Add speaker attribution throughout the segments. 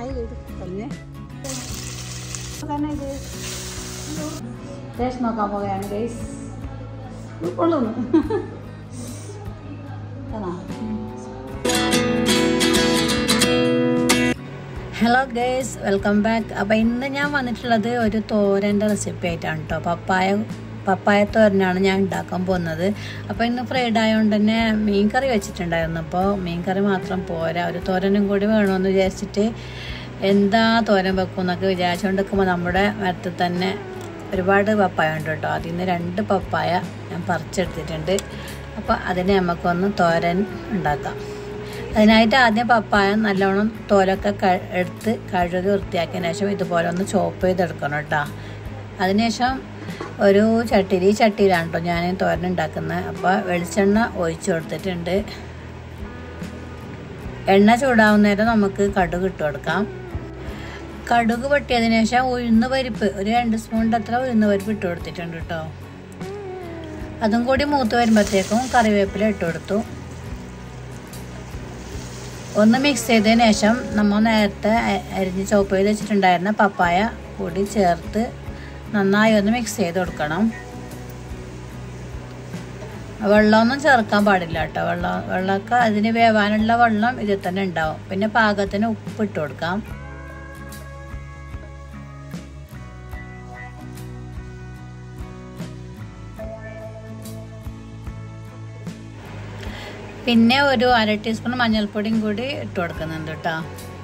Speaker 1: പറഞ്ഞേ ഇത് ടേസ്റ്റ് നോക്കാൻ പോവുകയാണ് ഗൈസ് ഉള്ളൂന്ന് ഹലോ ഗേസ് വെൽക്കം ബാക്ക് അപ്പോൾ ഇന്ന് ഞാൻ വന്നിട്ടുള്ളത് ഒരു തോരൻ്റെ റെസിപ്പി ആയിട്ടാണ് കേട്ടോ പപ്പായ പപ്പായ തോരനാണ് ഞാൻ ഉണ്ടാക്കാൻ പോകുന്നത് അപ്പോൾ ഇന്ന് ഫ്രൈഡ് ആയതുകൊണ്ട് തന്നെ മീൻ കറി വെച്ചിട്ടുണ്ടായിരുന്നു അപ്പോൾ മീൻ കറി മാത്രം പോരാ ഒരു തോരനും കൂടി വേണമെന്ന് വിചാരിച്ചിട്ട് എന്താ തോരൻ വെക്കും എന്നൊക്കെ വിചാരിച്ചുകൊണ്ട് നിൽക്കുമ്പോൾ നമ്മുടെ മരത്തിൽ തന്നെ ഒരുപാട് പപ്പായ ഉണ്ട് കേട്ടോ അതിൽ നിന്ന് രണ്ട് പപ്പായ ഞാൻ പറിച്ചെടുത്തിട്ടുണ്ട് അപ്പോൾ അതിനെ നമുക്കൊന്ന് തോരൻ ഉണ്ടാക്കാം അതിനായിട്ട് ആദ്യം പപ്പായ നല്ലോണം തോലൊക്കെ ക എടുത്ത് കഴുകി വൃത്തിയാക്കിയതിന് ശേഷം ഇതുപോലെ ഒന്ന് ചോപ്പ് ചെയ്തെടുക്കണം കേട്ടോ അതിനുശേഷം ഒരു ചട്ടിയിൽ ഈ ചട്ടിയിലാണ് കേട്ടോ ഞാൻ തോരൻ ഉണ്ടാക്കുന്നത് അപ്പോൾ വെളിച്ചെണ്ണ ഒഴിച്ചു കൊടുത്തിട്ടുണ്ട് എണ്ണ ചൂടാവുന്നേരം നമുക്ക് കടുക് ഇട്ട് കൊടുക്കാം കടുക് പൊട്ടിയതിന് ശേഷം ഉഴുന്ന് പരിപ്പ് ഒരു രണ്ട് സ്പൂണിൻ്റെ അത്ര ഉഴുന്ന് പരിപ്പ് ഇട്ട് കൊടുത്തിട്ടുണ്ട് കേട്ടോ അതും കൂടി മൂത്ത് വരുമ്പോഴത്തേക്കും കറിവേപ്പില ഇട്ട് കൊടുത്തു ഒന്ന് മിക്സ് ചെയ്തതിന് ശേഷം നമ്മൾ നേരത്തെ അരിഞ്ഞ് ചോപ്പ് ചെയ്ത് വെച്ചിട്ടുണ്ടായിരുന്ന പപ്പായ കൂടി ചേർത്ത് നന്നായി ഒന്ന് മിക്സ് ചെയ്ത് കൊടുക്കണം വെള്ളമൊന്നും ചേർക്കാൻ പാടില്ല കേട്ടോ വെള്ളം വെള്ളമൊക്കെ അതിന് വേവാനുള്ള വെള്ളം ഇതിൽ തന്നെ ഉണ്ടാവും പിന്നെ പാകത്തിന് ഉപ്പ് ഇട്ട് കൊടുക്കാം പിന്നെ ഒരു അര ടീസ്പൂൺ മഞ്ഞൾപ്പൊടിയും കൂടി ഇട്ട് കൊടുക്കുന്നുണ്ട് കേട്ടോ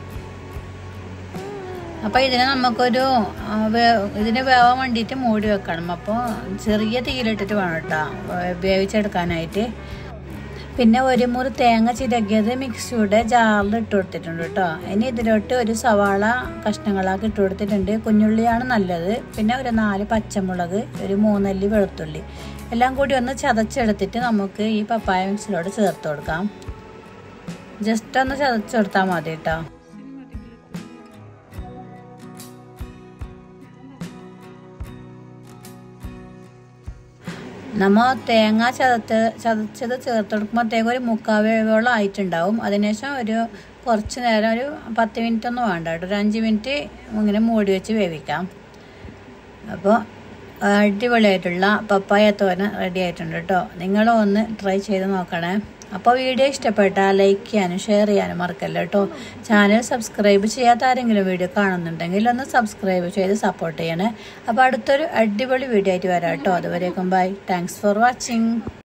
Speaker 1: അപ്പോൾ ഇതിനെ നമുക്കൊരു ഇതിന് വേവാൻ വേണ്ടിയിട്ട് മൂടി വെക്കണം അപ്പോൾ ചെറിയ തീയിലിട്ടിട്ട് വേണം കേട്ടോ വേവിച്ചെടുക്കാനായിട്ട് പിന്നെ ഒരു മുറി തേങ്ങ ചിരകിയത് മിക്സിയുടെ ജാറിൽ ഇട്ട് കൊടുത്തിട്ടുണ്ട് കേട്ടോ ഇനി ഇതിലോട്ട് ഒരു സവാള കഷ്ണങ്ങളാക്കി ഇട്ട് കൊടുത്തിട്ടുണ്ട് കുഞ്ഞുള്ളിയാണ് നല്ലത് പിന്നെ ഒരു നാല് പച്ചമുളക് ഒരു മൂന്നല്ലി വെളുത്തുള്ളി എല്ലാം കൂടി ഒന്ന് ചതച്ചെടുത്തിട്ട് നമുക്ക് ഈ പപ്പായ മിക്സിലോട്ട് ചേർത്ത് കൊടുക്കാം ജസ്റ്റ് ഒന്ന് ചതച്ചെടുത്താൽ മതി കേട്ടോ നമ്മൾ തേങ്ങ ചതത്ത് ചതച്ചത് ചേർത്ത് കൊടുക്കുമ്പോഴത്തേക്കും ഒരു മുക്കാൽ വേവോളം ആയിട്ടുണ്ടാവും അതിനുശേഷം ഒരു കുറച്ച് നേരം ഒരു പത്ത് മിനിറ്റ് ഒന്നും വേണ്ട കേട്ടോ ഒരു അഞ്ച് മിനിറ്റ് ഇങ്ങനെ മൂടി വെച്ച് വേവിക്കാം അപ്പോൾ അടിപൊളിയായിട്ടുള്ള പപ്പായ തോരൻ റെഡി ആയിട്ടുണ്ട് കേട്ടോ നിങ്ങളും ഒന്ന് ട്രൈ ചെയ്ത് നോക്കണേ അപ്പോൾ വീഡിയോ ഇഷ്ടപ്പെട്ടാൽ ലൈക്ക് ചെയ്യാനും ഷെയർ ചെയ്യാനും മറക്കല്ല കേട്ടോ ചാനൽ സബ്സ്ക്രൈബ് ചെയ്യാത്ത ആരെങ്കിലും വീഡിയോ കാണുന്നുണ്ടെങ്കിൽ ഒന്ന് സബ്സ്ക്രൈബ് ചെയ്ത് സപ്പോർട്ട് ചെയ്യണേ അപ്പോൾ അടുത്തൊരു അടിപൊളി വീഡിയോ ആയിട്ട് വരാം കേട്ടോ അതുവരേക്കും ബൈ താങ്ക്സ് ഫോർ വാച്ചിങ്